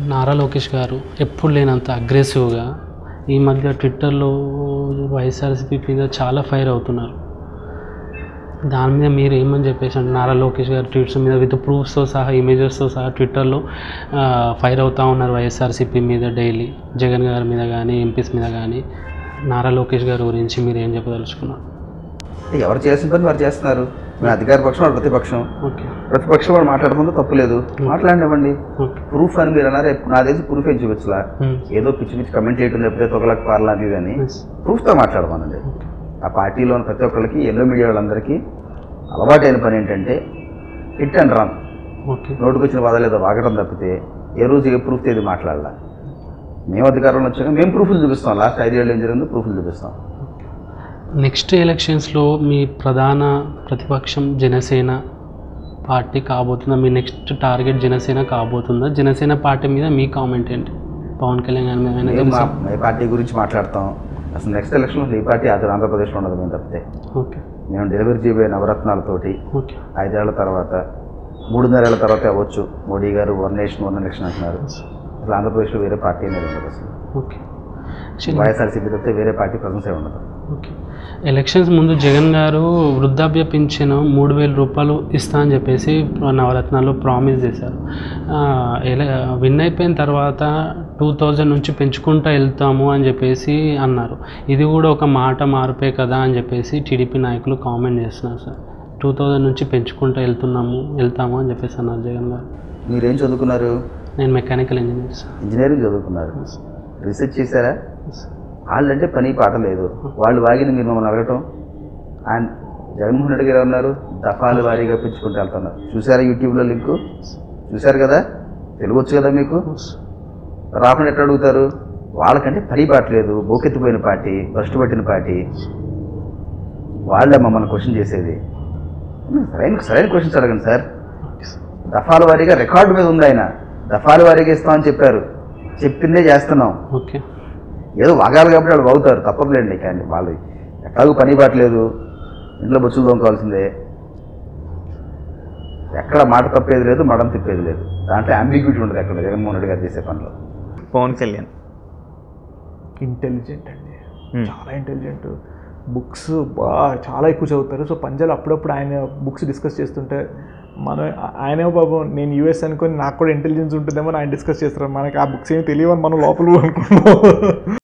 నారా లోకేష్ గారు ఎప్పుడు లేనంత అగ్రెసివ్గా ఈ మధ్య ట్విట్టర్లో వైఎస్ఆర్సీపీ మీద చాలా ఫైర్ అవుతున్నారు దాని మీద మీరు ఏమని చెప్పేసి అంటే నారా లోకేష్ గారు ట్వీట్స్ మీద విత్ ప్రూఫ్స్తో సహా ఇమేజెస్తో సహా ట్విట్టర్లో ఫైర్ అవుతూ ఉన్నారు వైఎస్ఆర్సీపీ మీద డైలీ జగన్ గారి మీద కానీ ఎంపీస్ మీద కానీ నారా లోకేష్ గారి గురించి మీరు ఏం చెప్పదలుచుకున్నారు ఎవరు చేసిన పని వారు చేస్తున్నారు మేము అధికార పక్షం వాడు ప్రతిపక్షం ఓకే ప్రతిపక్షం వాడు మాట్లాడుతుందో తప్పు లేదు మాట్లాడినివ్వండి ఓకే ప్రూఫ్ అని మీరు అన్నారు ఎప్పుడు నా తెలిసి ప్రూఫ్ ఏం చూపించలా ఏదో పిచ్చి పిచ్చి కమెంట్ చేయడం చెప్తే తొగలకు పార్లా అది ఇది అని ప్రూఫ్తో మాట్లాడమనండి ఆ పార్టీలో ఉన్న ప్రతి ఒక్కరికి ఎల్లో మీడియా వాళ్ళందరికీ అలవాటైన పని ఏంటంటే హిట్ అండ్ రన్ ఓకే నోటుకు వచ్చిన బాధ లేదా వాగడం తప్పితే ఏ రోజు ఏ ప్రూఫ్ ఏది మాట్లాడాల మేము అధికారంలో వచ్చాక మేము ప్రూఫ్లు చూపిస్తాం లాస్ట్ ఐదేళ్ళు ఏం జరిగిందో ప్రూఫ్లు చూపిస్తాం నెక్స్ట్ ఎలక్షన్స్లో మీ ప్రధాన ప్రతిపక్షం జనసేన పార్టీ కాబోతుందా మీ నెక్స్ట్ టార్గెట్ జనసేన కాబోతుందా జనసేన పార్టీ మీద మీ కామెంట్ ఏంటి పవన్ కళ్యాణ్ గారి మీద ఏమైనా మేము మా తెలుసా మా పార్టీ గురించి మాట్లాడతాం అసలు నెక్స్ట్ ఎలక్షన్లో ఈ పార్టీ అతను ఆంధ్రప్రదేశ్లో ఉండదు మేము తప్పితే ఓకే మేము డెలివరీ చేయబోయే నవరత్నాలతోటి ఓకే ఐదేళ్ల తర్వాత మూడున్నరేళ్ల తర్వాత అవ్వచ్చు మోడీ గారు వన్ నేషన్ వన్ ఎలక్షన్ అంటున్నారు అసలు ఆంధ్రప్రదేశ్లో వేరే పార్టీ అనేది ఉండదు అసలు ఓకే Actually, వైఎస్ఆర్సీపీ తప్పితే వేరే పార్టీ ప్రజెన్సే ఉండదు ఓకే ఎలక్షన్స్ ముందు జగన్ గారు వృద్ధాప్య పింఛను మూడు వేల రూపాయలు ఇస్తా అని చెప్పేసి నవరత్నాల్లో ప్రామిస్ చేశారు ఆ, ఎల విన్ అయిపోయిన తర్వాత టూ థౌజండ్ నుంచి పెంచుకుంటూ వెళ్తాము అని చెప్పేసి అన్నారు ఇది కూడా ఒక మాట మార్పే కదా అని చెప్పేసి టీడీపీ నాయకులు కామెంట్ చేస్తున్నారు సార్ టూ థౌజండ్ నుంచి పెంచుకుంటూ వెళ్తున్నాము వెళ్తాము అని చెప్పేసి అన్నారు జగన్ గారు మీరేం చదువుకున్నారు నేను మెకానికల్ ఇంజనీర్ సార్ ఇంజనీరింగ్ చదువుకున్నారు రీసెర్చ్ చేశారా వాళ్ళంటే పని పాట లేదు వాళ్ళు వాగింది మీరు మమ్మల్ని అడగటం ఆయన జగన్మోహన్ రెడ్డి గారు ఉన్నారు దఫాలు వారీగా పెంచుకుంటూ వెళ్తున్నారు చూసారా యూట్యూబ్లో లింకు చూశారు కదా తెలుగు వచ్చు కదా మీకు రాకుండా ఎట్లా అడుగుతారు వాళ్ళకంటే పని పాట లేదు బోకెత్తిపోయిన పార్టీ భ్రష్టు పట్టిన పార్టీ వాళ్ళే మమ్మల్ని క్వశ్చన్ చేసేది సరైన సరైన క్వశ్చన్స్ అడగండి సార్ దఫాల వారీగా రికార్డు మీద ఉంది ఆయన దఫాల వారీగా ఇస్తామని చెప్పారు చెప్పిందే చేస్తున్నాం ఓకే ఏదో వాగాలి కాబట్టి వాళ్ళు వాగుతారు తప్పదులేండి కానీ వాళ్ళు ఎట్లాగూ పని పట్టలేదు ఇంట్లో బొచ్చులు తోముకోవాల్సిందే ఎక్కడ మాట తప్పేది లేదు మడం తిప్పేది లేదు దాంట్లో అంబిగ్యూటీ ఉండదు ఎక్కడ జగన్మోహన్ రెడ్డి గారు చేసే పనిలో పవన్ కళ్యాణ్ ఇంటెలిజెంట్ అండి Hmm. చాలా ఇంటెలిజెంట్ బుక్స్ బాగా చాలా ఎక్కువ చదువుతారు సో పంజాలు అప్పుడప్పుడు ఆయన బుక్స్ డిస్కస్ చేస్తుంటే మనం ఆయనేమో బాబు నేను యూఎస్ అనుకొని నాకు కూడా ఇంటెలిజెన్స్ ఉంటుందేమో అని ఆయన డిస్కస్ చేస్తారు మనకి ఆ బుక్స్ ఏమి తెలియవని మనం లోపల అనుకుంటున్నాం